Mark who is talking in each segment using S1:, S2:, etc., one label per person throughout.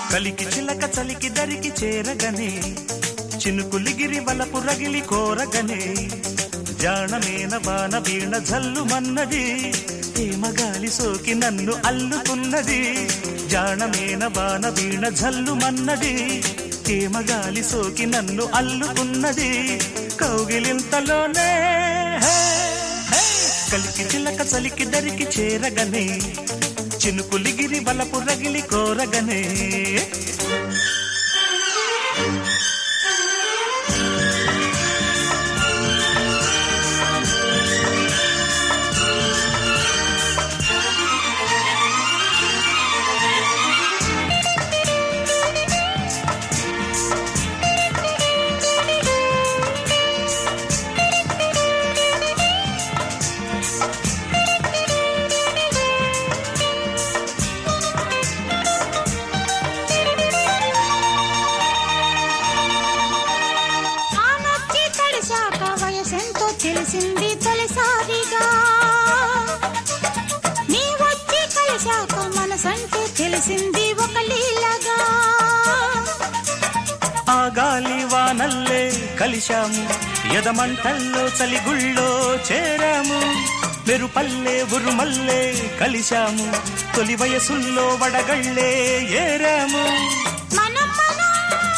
S1: కలికి చిలక చలికి దరికి చేరగనే చినుకులిగిరి వలపు రగిలి కోరగనే జాణమేన వాన వీణ జల్లుమన్నది హేమగాలి సోకి నన్ను అల్లుకున్నది జాణమేన వాన వీణ జల్లుమన్నది హేమగాలి సోకి నన్ను అల్లుకున్నది కౌగిలింతలోనే హే, హే, కలికి చిలక చలికి దరికి చేరగనే చినుకులిగిరి వలపు రగిలి కోరగనే
S2: ఆ నచ్చి తడిశాక వయసెంతో తెలిసింది తొలిసారిగా నీ వచ్చి కలిశాక మనసంటే తెలిసింది ఒక లీలగా
S1: ఆ గాలి వానల్లే కలిశాము ఎదమంటల్లో చలిగుళ్ళో చేరాము మెరుపల్లే ఉరుమల్లే కలిశాము తొలి వయసుల్లో వడగళ్ళే ఏరాము
S2: మనం మనం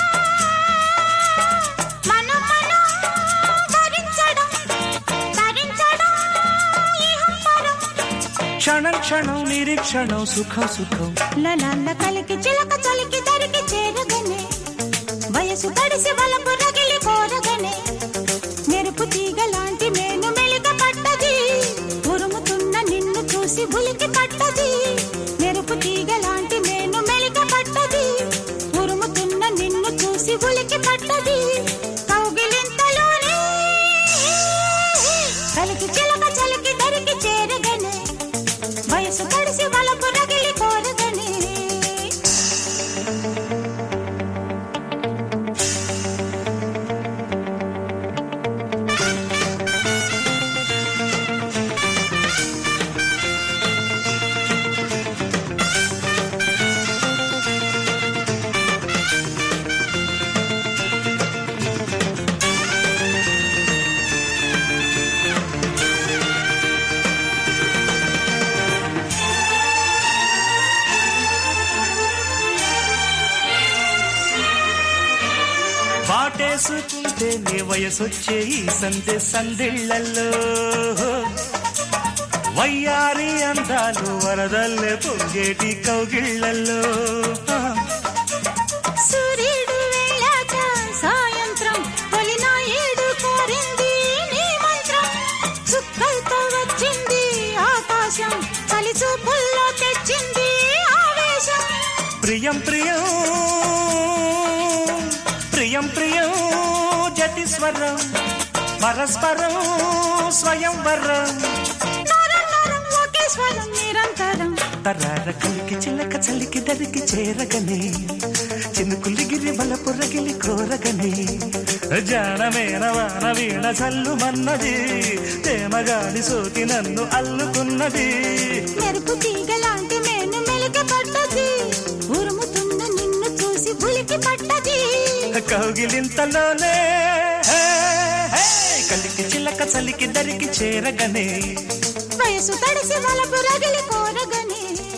S2: మనం మనం ధరించడం ధరించడం ఇహపరం
S1: క్షణం క్షణం నిరీక్షణం సుఖం సుఖం
S2: లలల్ల కలికి చిలక చలికి దరికి చేరగనే వయసు తడిసి వలపు రగిలి కోరగనే మెరుపు తీగ లాంటి మేను మెలిక పట్టది ఉరుముతున్న నిన్ను చూసి ఉలికి పట్టది మెరుపు తీగ లాంటి మేను మెలిక పట్టది ఉరుముతున్న నిన్ను చూసి ఉలికి పట్టది కౌగిలింతలోనే కలికి చిలక చలికి దరికి చేరగనే వయసు తడిసి వలపు రగిలి కోరగనే
S1: వాటేసుకుంటే నీ వయసొచ్చే ఈ సందె సందిళ్ళల్లో వయ్యారి అందాలు వరదల్లే పొంగేటి కౌగిళ్ళల్లో
S2: సూర్యుడు వెళ్ళాక సాయంత్రం తొలినాయుడు కోరింది నీ మంత్రం చుక్కలతో వచ్చింది ఆకాశం చలి చూపుల్లో తెచ్చింది ఆవేశం
S1: ప్రియం ప్రియం ప్రియం ప్రియం జతిస్వరం పరస్పరం స్వయంవరం
S2: నరం నరం ఒకే స్వరం నిరంతరం
S1: తరార కలికి చిలక చలికి దరికి చేరగనే చినుకులిగిరి బలపు రగిలి కోరగనే జానమేన వాన వీణ చల్లుమన్నది తేమగాలి సోకి నన్ను అల్లుకున్నది
S2: మెరుపు తీగ లాంటి మేను మెలిక పట్టది ఉరుముతున్న నిన్ను చూసి ఉలికి పట్టది
S1: కౌగిలింతలోనే హే, హే, కలికి చిలక చలికి దరికి చేరగనే
S2: వయసు తడిసి వలపు రగిలి కోరగనే